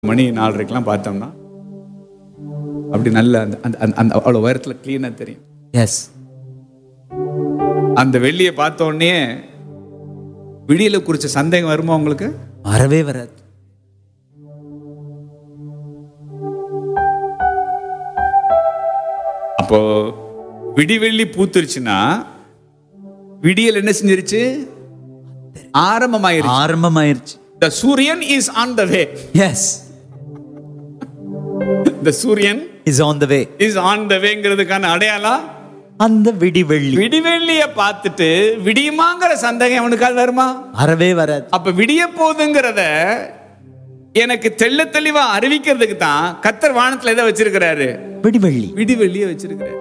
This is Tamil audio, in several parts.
மணி நாலரைக்கெல்லாம் பார்த்தோம்னா அப்படி நல்ல அந்த அந்த அந்த- அந்த அவ்வளோ உயரத்தில் க்ளீனாக தெரியும் எஸ் அந்த வெள்ளியை பார்த்த உடனே விடியல குறிச்ச சந்தேகம் வருமா உங்களுக்கு வரவே வராது அப்போ விடிவெள்ளி பூத்துருச்சுன்னா விடியல் என்ன செஞ்சிருச்சு ஆரம்பமாயிருச்சு ஆரம்பமாயிருச்சு த சூரியன் is on the way yes the சூரியன் is on the way is on the வேங்கிறதுக்கான அடையாளம் அந்த விடி வெள்ளி விடிவெள்ளிய பார்த்துட்டு விடியுமாங்கிற சந்தேகம் அவனுக்கால் வருமா வரவே வராது அப்ப விடிய போகுதுங்கிறத எனக்கு தெள்ள தெளிவா அறிவிக்கிறதுக்கு தான் கத்தர் வானத்துல எதை வச்சிருக்கிறாரு விடி வெள்ளி விடிவெள்ளிய வச்சிருக்கிறாரு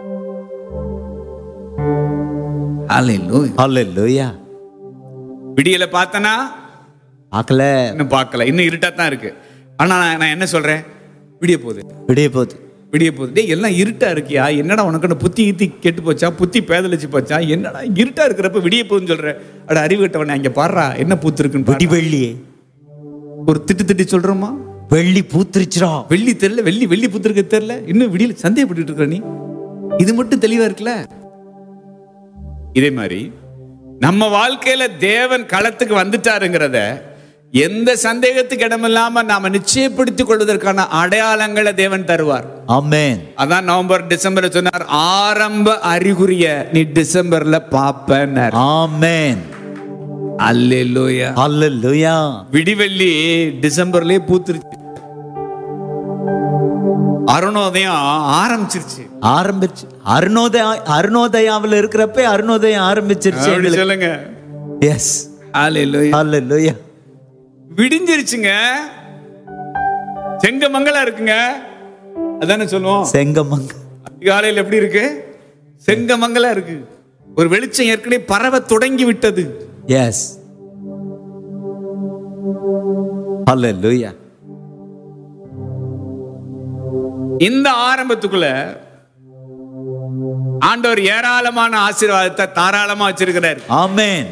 ஹalleluya விடியல பார்த்தனா பார்க்கல இன்னும் பார்க்கல இன்னும் இருட்டா தான் இருக்கு ஆனா நான் நான் என்ன சொல்றேன் விடிய போகுது விடிய போகுது விடிய போகுது டேய் எல்லாம் இருட்டா இருக்கியா என்னடா உனக்கு புத்தி ஈத்தி கெட்டு போச்சா புத்தி பேதலிச்சு போச்சா என்னடா இருட்டா இருக்கிறப்ப விடிய போகுதுன்னு சொல்ற அட அறிவு கட்டவனே அங்க பாடுறா என்ன பூத்து இருக்குன்னு விடி பாரு. வெள்ளியே ஒரு திட்டு திட்டி சொல்றோமா வெள்ளி பூத்திருச்சுடா வெள்ளி தெரியல வெள்ளி வெள்ளி புத்திருக்க தெரியல இன்னும் விடியல சந்தேகப்பட்டு இருக்கிற நீ இது மட்டும் தெளிவா இருக்குல்ல இதே மாதிரி நம்ம வாழ்க்கையில தேவன் களத்துக்கு வந்துட்டாருங்கிறத எந்த சந்தேகத்துக்கு இடமில்லாம நாம நிச்சயப்படுத்திக் கொள்வதற்கான அடையாளங்களை தேவன் தருவார் ஆமென் அதான் நவம்பர் டிசம்பர் சொன்னார் ஆரம்ப அறிகுறிய நீ டிசம்பர்ல பாப்பனர் ஆமென் அல்லேலூயா ஹalleluya விடிவெள்ளி டிசம்பர்லயே பூத்துருச்சு அருணோதயம் ஆரம்பிச்சிருச்சு ஆரம்பிச்சு அருணோதய அருணோதயாவில் இருக்கிறப்ப அருணோதயம் ஆரம்பிச்சிருச்சு அப்படி சொல்லுங்க எஸ் ஹalleluya ஹalleluya விடிஞ்சிருச்சுங்க செங்கமங்கலா இருக்குங்க அதானே சொல்லுவோம் செங்கமங்க காலையில் எப்படி இருக்கு செங்கமங்கலா இருக்கு ஒரு வெளிச்சம் ஏற்கனவே பரவ தொடங்கி விட்டது எஸ் ஹalleluya இந்த ஆரம்பத்துக்குள்ள ஆண்டவர் ஏராளமான ஆசீர்வாதத்தை தாராளமா வச்சிருக்கிறார் ஆமென்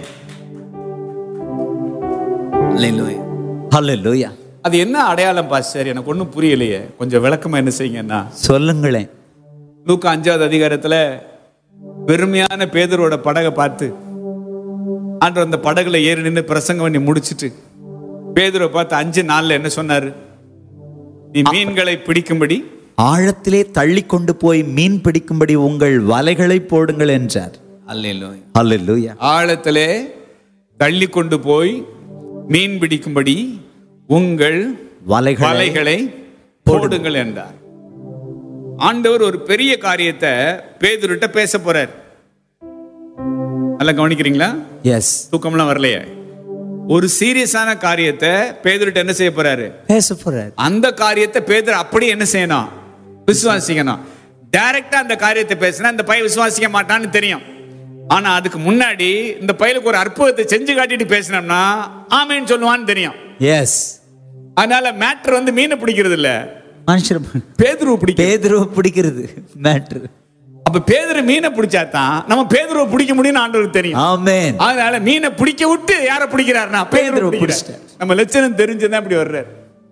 ஹalleluya அது என்ன அடையாளம் பாஸ்டர் எனக்கு ஒன்றும் புரியலையே கொஞ்சம் விளக்கமா என்ன செய்யுங்கன்னா சொல்லுங்களேன் லூக்கா அஞ்சாவது அதிகாரத்துல வெறுமையான பேதரோட படகை பார்த்து ஆண்டவர் அந்த படகுல ஏறி நின்று பிரசங்கம் பண்ணி முடிச்சிட்டு பேதுரை பார்த்து அஞ்சு நாள்ல என்ன சொன்னாரு நீ மீன்களை பிடிக்கும்படி ஆழத்திலே தள்ளி கொண்டு போய் மீன் பிடிக்கும்படி உங்கள் வலைகளை போடுங்கள் என்றார் ஹalleluya ஆழத்திலே தள்ளி கொண்டு போய் மீன் பிடிக்கும்படி உங்கள் வலைகளை வலைகளை போடுங்கள் என்றார் ஆண்டவர் ஒரு பெரிய காரியத்தை பேதுருட்ட பேச போறார் நல்லா கவனிக்கிறீங்களா எஸ் தூக்கம்லாம் வரலையே ஒரு சீரியஸான காரியத்தை பேதுருட்ட என்ன செய்ய போறாரு பேச போறார் அந்த காரியத்தை பேதர் அப்படியே என்ன செய்யணும் விசுவாசிக்கணும் டைரக்டா அந்த காரியத்தை பேசினா இந்த பையன் விசுவாசிக்க மாட்டான்னு தெரியும் ஆனா அதுக்கு முன்னாடி இந்த பையலுக்கு ஒரு அற்புதத்தை செஞ்சு காட்டிட்டு பேசினோம்னா ஆமேன்னு சொல்லுவான்னு தெரியும் எஸ் அதனால மேட்ரு வந்து மீனை பிடிக்கிறது இல்ல மனுஷர் பேதுருவை பிடிக்க பேதுருவ பிடிக்கிறது மேட்ரு அப்ப பேதுரு மீனை பிடிச்சாதான் நம்ம பேதுருவை பிடிக்க முடியும்னு ஆண்டவருக்கு தெரியும் ஆமென் அதனால மீனை பிடிக்க விட்டு யாரை பிடிக்கிறாருன்னா பேதுருவை பேதுருவை பிடிக்கிறார் நம்ம லட்சணம் தெரிஞ்சுதான் இப்படி வர்றாரு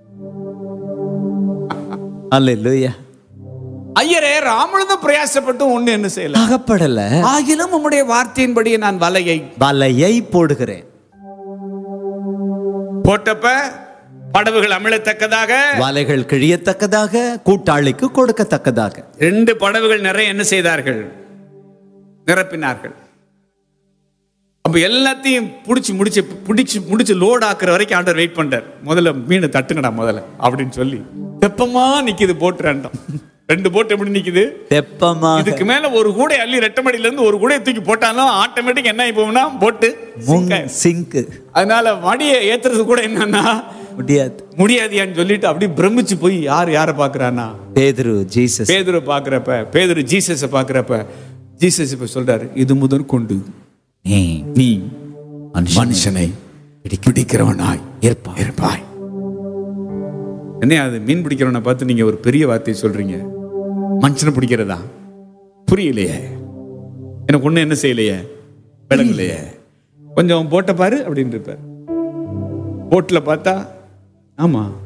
ஹalleluya ஐயரே ராமனும் பிரயாசப்பட்டும் ஒண்ணு என்ன செய்யல அகப்படல ஆகிலும் உம்முடைய வார்த்தையின்படி நான் வலையை வலையை போடுகிறேன் போட்டப்ப படவுகள் அமிழத்தக்கதாக வலைகள் கிழியத்தக்கதாக கூட்டாளிக்கு கொடுக்கத்தக்கதாக ரெண்டு படவுகள் நிறைய என்ன செய்தார்கள் நிரப்பினார்கள் அப்ப எல்லாத்தையும் புடிச்சு முடிச்சு பிடிச்சு முடிச்சு லோட் ஆக்குற வரைக்கும் ஆண்டவர் வெயிட் பண்றார் முதல்ல மீன் தட்டுங்கடா முதல்ல அப்படின்னு சொல்லி தெப்பமா நிக்குது போட்டு ரெண்டும் ரெண்டு போட்டு எப்படி நிக்குது தெப்பமாக இதுக்கு மேல ஒரு கூடை அள்ளி ரெட்டமடியில இருந்து ஒரு கூடையை தூக்கி போட்டாலும் ஆட்டோமேட்டிக் என்ன ஆகி போகும்னா போட்டு sink ஆயிடும். சிங்க் அதனால மடியை ஏத்துறது கூட என்னன்னா முடியாது முடியாதியான்னு சொல்லிட்டு அப்படியே பிரமிச்சு போய் யார் யாரை பாக்குறானா பேதுரு ஜீசஸ் பேதுரு பாக்குறப்ப பேதுரு ஜீசஸ பாக்குறப்ப ஜீசஸ் இப்ப சொல்றாரு இது முதற் கொண்டு நீ நீ மனுஷனை மனுஷனை பிடிக்கிறவனாய் இருப்பாய். இருப்பாய் என்ன அது மீன் பிடிக்கிறவனை பார்த்து நீங்க ஒரு பெரிய வார்த்தையை சொல்றீங்க மனுஷனை பிடிக்கிறதா புரியலையே எனக்கு ஒண்ணு என்ன செய்யலையே விளங்கலையே கொஞ்சம் போட்ட பாரு அப்படின்னு இருப்பார் போட்ல பார்த்தா ஆமா